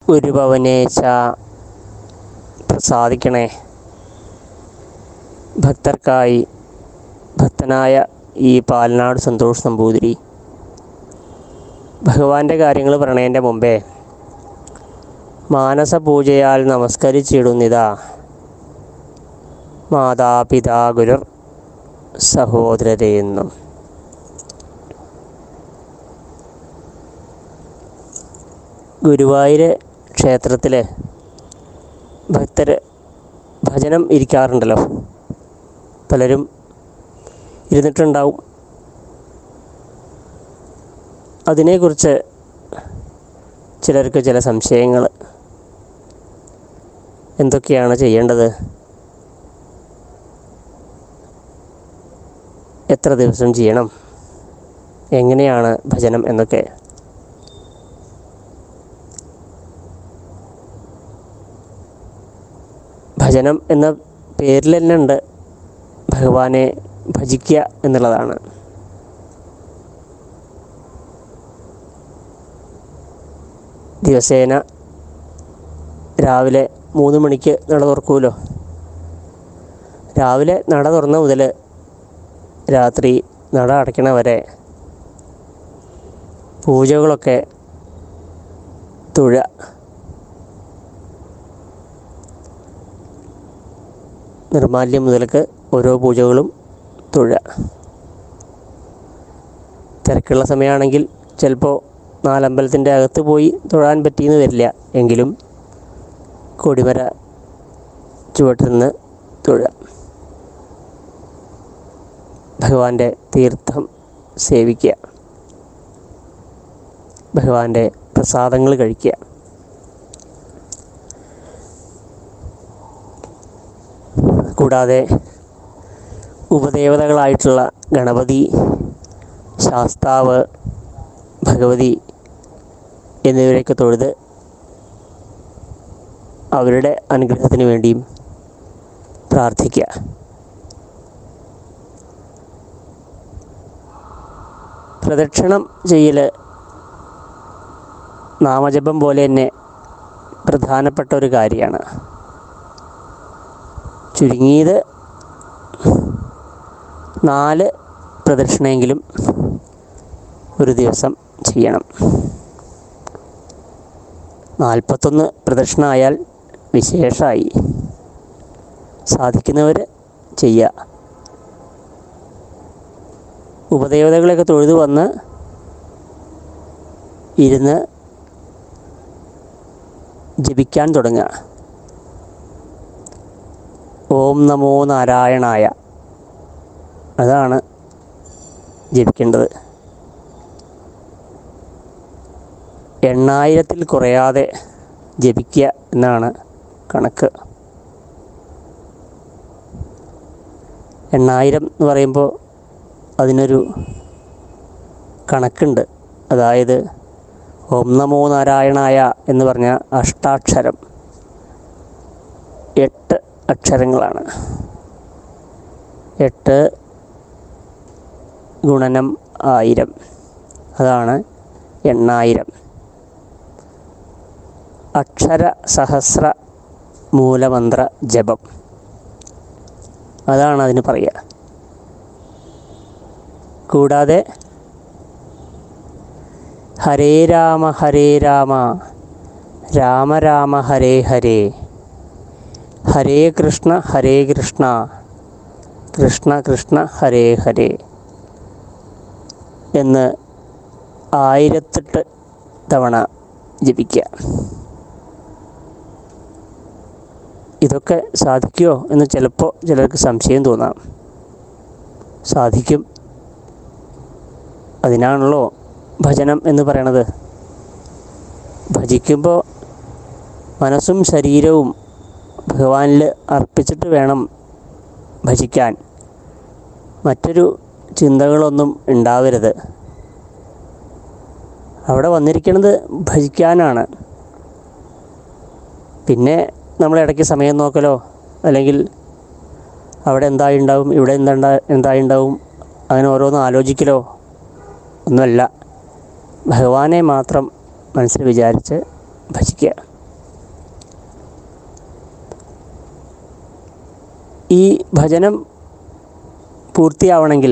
ഗുരുഭവനേശ പ്രസാദിക്കണേ ഭക്തർക്കായി ഭക്തനായ ഈ പാലനാട് സന്തോഷ് നമ്പൂതിരി ഭഗവാന്റെ കാര്യങ്ങൾ പറയണതിൻ്റെ മുമ്പേ മാനസപൂജയാൽ നമസ്കരിച്ചിടുന്നിതാ മാതാപിതാ ഗുരുർ സഹോദരരെയെന്നും ഗുരുവായൂർ ക്ഷേത്രത്തിൽ ഭക്തർ ഭജനം ഇരിക്കാറുണ്ടല്ലോ പലരും ഇരുന്നിട്ടുണ്ടാവും അതിനെക്കുറിച്ച് ചിലർക്ക് ചില സംശയങ്ങൾ എന്തൊക്കെയാണ് ചെയ്യേണ്ടത് എത്ര ദിവസം ചെയ്യണം എങ്ങനെയാണ് ഭജനം എന്നൊക്കെ ഭജനം എന്ന പേരിൽ തന്നെ ഉണ്ട് ഭഗവാനെ ഭജിക്കുക എന്നുള്ളതാണ് ദിവസേന രാവിലെ മൂന്ന് മണിക്ക് നട തുറക്കുമല്ലോ രാവിലെ നട തുറന്ന മുതൽ രാത്രി നട അടയ്ക്കണ വരെ പൂജകളൊക്കെ തുഴ നിർമാല്യം മുതൽക്ക് ഓരോ പൂജകളും തുഴ തിരക്കുള്ള സമയമാണെങ്കിൽ ചിലപ്പോൾ നാലമ്പലത്തിൻ്റെ അകത്ത് പോയി തൊഴാൻ പറ്റിയെന്ന് വരില്ല എങ്കിലും കൊടിമര ചുവട്ടിരുന്ന് തുഴ ഭഗവാന്റെ തീർത്ഥം സേവിക്കുക ഭഗവാന്റെ പ്രസാദങ്ങൾ കഴിക്കുക കൂടാതെ ഉപദേവതകളായിട്ടുള്ള ഗണപതി ശാസ്താവ് ഭഗവതി എന്നിവരെയൊക്കെ തൊഴുത് അവരുടെ അനുഗ്രഹത്തിന് വേണ്ടിയും പ്രാർത്ഥിക്കുക പ്രദക്ഷിണം ചെയ്യൽ നാമജപം പോലെ തന്നെ പ്രധാനപ്പെട്ട ഒരു കാര്യമാണ് ചുരുങ്ങിയത് നാല് പ്രദക്ഷിണമെങ്കിലും ഒരു ദിവസം ചെയ്യണം നാൽപ്പത്തൊന്ന് പ്രദക്ഷിണമായാൽ വിശേഷമായി സാധിക്കുന്നവർ ചെയ്യുക ഉപദേവതകളെയൊക്കെ തൊഴുതു വന്ന് ഇരുന്ന് ജപിക്കാൻ തുടങ്ങുക ഓം നമോ നാരായണായ അതാണ് ജപിക്കേണ്ടത് എണ്ണായിരത്തിൽ കുറയാതെ ജപിക്കുക എന്നാണ് കണക്ക് എണ്ണായിരം എന്ന് പറയുമ്പോൾ അതിനൊരു കണക്കുണ്ട് അതായത് ഓം നമോ നാരായണായ എന്ന് പറഞ്ഞ അഷ്ടാക്ഷരം എട്ട് അക്ഷരങ്ങളാണ് എട്ട് ഗുണനം ആയിരം അതാണ് എണ്ണായിരം അക്ഷര സഹസ്ര മൂലമന്ത്ര ജപം അതാണ് അതിന് പറയുക കൂടാതെ ഹരേ രാമ ഹരേ രാമ രാമ രാമ ഹരേ ഹരേ ഹരേ കൃഷ്ണ ഹരേ കൃഷ്ണ കൃഷ്ണ കൃഷ്ണ ഹരേ ഹരേ എന്ന് ആയിരത്തെട്ട് തവണ ജപിക്കുക ഇതൊക്കെ സാധിക്കുമോ എന്ന് ചിലപ്പോൾ ചിലർക്ക് സംശയം തോന്നാം സാധിക്കും അതിനാണല്ലോ ഭജനം എന്ന് പറയണത് ഭജിക്കുമ്പോൾ മനസ്സും ശരീരവും ഭഗവാനിൽ അർപ്പിച്ചിട്ട് വേണം ഭജിക്കാൻ മറ്റൊരു ചിന്തകളൊന്നും ഉണ്ടാവരുത് അവിടെ വന്നിരിക്കുന്നത് ഭജിക്കാനാണ് പിന്നെ നമ്മൾ ഇടയ്ക്ക് സമയം നോക്കലോ അല്ലെങ്കിൽ അവിടെ എന്തായി ഉണ്ടാവും ഇവിടെ എന്താ എന്തായി ഉണ്ടാവും അങ്ങനെ ഓരോന്ന് ആലോചിക്കലോ ഒന്നുമല്ല ഭഗവാനെ മാത്രം മനസ്സിൽ വിചാരിച്ച് ഭജിക്കുക ഈ ഭജനം പൂർത്തിയാവണമെങ്കിൽ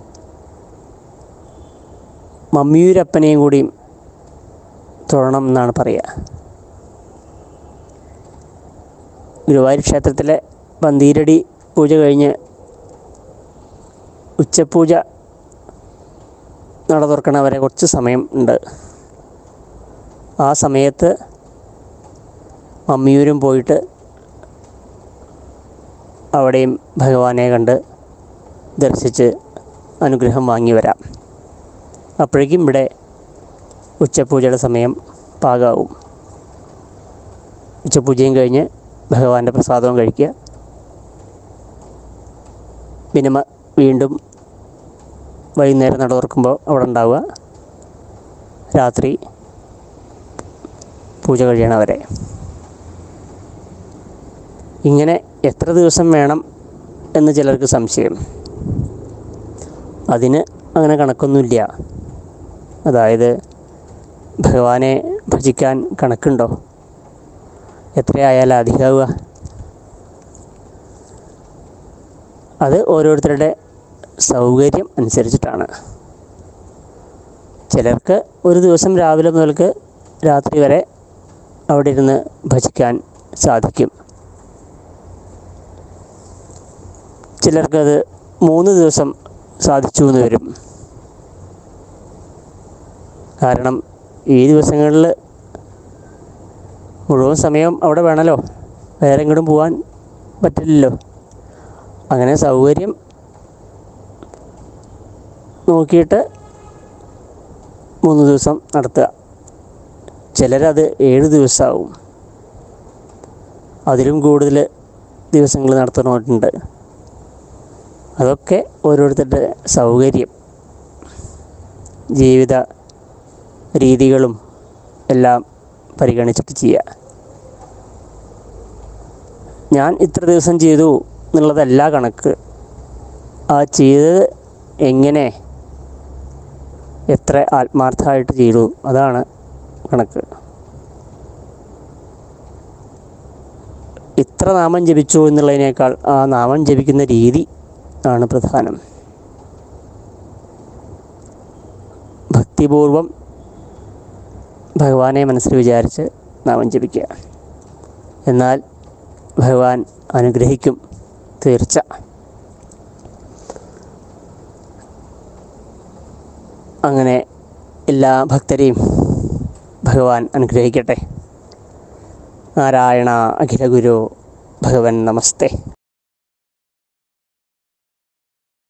മമ്മിയൂരപ്പനെയും കൂടിയും തൊഴണം എന്നാണ് പറയുക ഗുരുവായൂർ ക്ഷേത്രത്തിലെ പന്തീരടി പൂജ കഴിഞ്ഞ് ഉച്ചപൂജ നട തുറക്കണ വരെ കുറച്ച് സമയം ഉണ്ട് ആ സമയത്ത് മമ്മിയൂരും പോയിട്ട് അവിടെയും ഭഗവാനെ കണ്ട് ദർശിച്ച് അനുഗ്രഹം വാങ്ങി വരാം അപ്പോഴേക്കും ഇവിടെ ഉച്ചപൂജയുടെ സമയം പാകാവും ഉച്ചപൂജയും കഴിഞ്ഞ് ഭഗവാന്റെ പ്രസാദവും കഴിക്കുക പിന്നെ മ- വീണ്ടും വൈകുന്നേരം നട തുറക്കുമ്പോൾ അവിടെ ഉണ്ടാവുക രാത്രി പൂജ കഴിയണവരെ ഇങ്ങനെ എത്ര ദിവസം വേണം എന്ന് ചിലർക്ക് സംശയം അതിന് അങ്ങനെ കണക്കൊന്നുമില്ല അതായത് ഭഗവാനെ ഭജിക്കാൻ കണക്കുണ്ടോ എത്രയായാലും അധികമാവുക അത് ഓരോരുത്തരുടെ സൗകര്യം അനുസരിച്ചിട്ടാണ് ചിലർക്ക് ഒരു ദിവസം രാവിലെ മുതൽക്ക് രാത്രി വരെ അവിടെ ഇരുന്ന് ഭജിക്കാൻ സാധിക്കും ചിലർക്കത് മൂന്ന് ദിവസം സാധിച്ചു എന്ന് വരും കാരണം ഈ ദിവസങ്ങളിൽ മുഴുവൻ സമയം അവിടെ വേണമല്ലോ വേറെ എങ്ങോട്ടും പോകാൻ പറ്റില്ലല്ലോ അങ്ങനെ സൗകര്യം നോക്കിയിട്ട് മൂന്ന് ദിവസം നടത്തുക ചിലരത് ഏഴ് ദിവസമാവും അതിലും കൂടുതൽ ദിവസങ്ങൾ നടത്തുന്നവരുണ്ട് അതൊക്കെ ഓരോരുത്തരുടെ സൗകര്യം ജീവിത രീതികളും എല്ലാം പരിഗണിച്ചിട്ട് ചെയ്യുക ഞാൻ ഇത്ര ദിവസം ചെയ്തു എന്നുള്ളതല്ല കണക്ക് ആ ചെയ്തത് എങ്ങനെ എത്ര ആത്മാർത്ഥമായിട്ട് ചെയ്തു അതാണ് കണക്ക് ഇത്ര നാമം ജപിച്ചു എന്നുള്ളതിനേക്കാൾ ആ നാമം ജപിക്കുന്ന രീതി ആണ് പ്രധാനം ഭക്തിപൂർവം ഭഗവാനെ മനസ്സിൽ വിചാരിച്ച് നാമം ജപിക്കുക എന്നാൽ ഭഗവാൻ അനുഗ്രഹിക്കും തീർച്ച അങ്ങനെ എല്ലാ ഭക്തരെയും ഭഗവാൻ അനുഗ്രഹിക്കട്ടെ നാരായണ അഖില ഗുരു ഭഗവൻ നമസ്തേ